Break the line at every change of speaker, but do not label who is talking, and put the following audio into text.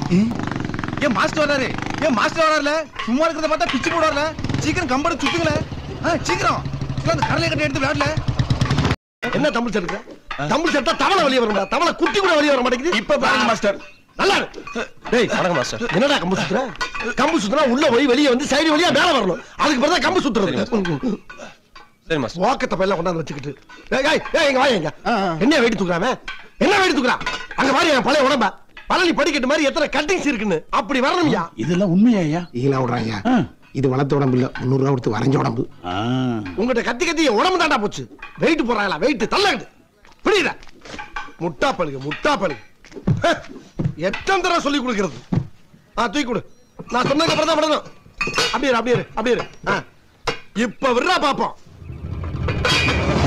ஏன் மாஸ்டர் வராரு ஏன் மாஸ்டர் வராருல சும்மா இருக்கிறத பார்த்தா பிச்சு போடுவார்ல சீக்கிரம் கம்பெனி சுத்துங்களே ஆ, சீக்கிரம் இல்ல, அந்த கடலை கட்டை எடுத்து விளையாடல
என்ன தமிழ் சட்டை தமிழ் சட்டை தவளை வெளியே வரும்டா தவளை குட்டி கூட வெளியே வர மாட்டேங்குது
இப்ப பாருங்க மாஸ்டர்
நல்லா இருக்கு. டேய் வணக்கம் மாஸ்டர் என்னடா கம்பு சுத்துற கம்பு சுத்துனா உள்ள போய் வெளியே வந்து சைடு வழியா மேல வரணும் அதுக்கு பிறகு கம்பு சுத்துறது
சரி மாஸ்டர்
வாக்கத்தை பையில கொண்டாந்து வச்சுக்கிட்டு ஏய், ஏய், ஏய், இங்க வா எங்க என்ன வெயிட் தூக்குறாம என்ன வெயிட் தூக்குறா அங்க பாரு என் பழைய உடம்ப பழனி படிக்கட்டு மாதிரி எத்தனை கட்டிங்ஸ் இருக்குன்னு அப்படி வரணும்யா
இதெல்லாம் உண்மையா ஐயா
ஈழா விடுறாங்க இது வளர்த்த உடம்பு இல்ல முந்நூறு ரூபா கொடுத்து வரைஞ்ச உடம்பு
ஆ.
உங்ககிட்ட கத்தி கத்தி என் உடம்பு தாண்டா போச்சு வெயிட் போறாங்களா வெயிட் தள்ளகுது புரியுதா முட்டா பழுகு முட்டா பழுகு ஹ, எத்தனை தடவை சொல்லி கொடுக்கிறது ஆ தூக்கி கொடு நான் சொன்னதுக்கு அப்புறம் தான் விடணும் அப்படியே இரு, அப்படியே இரு, அப்படியே இரு. ஆ. இப்ப விடுறா பாப்போம்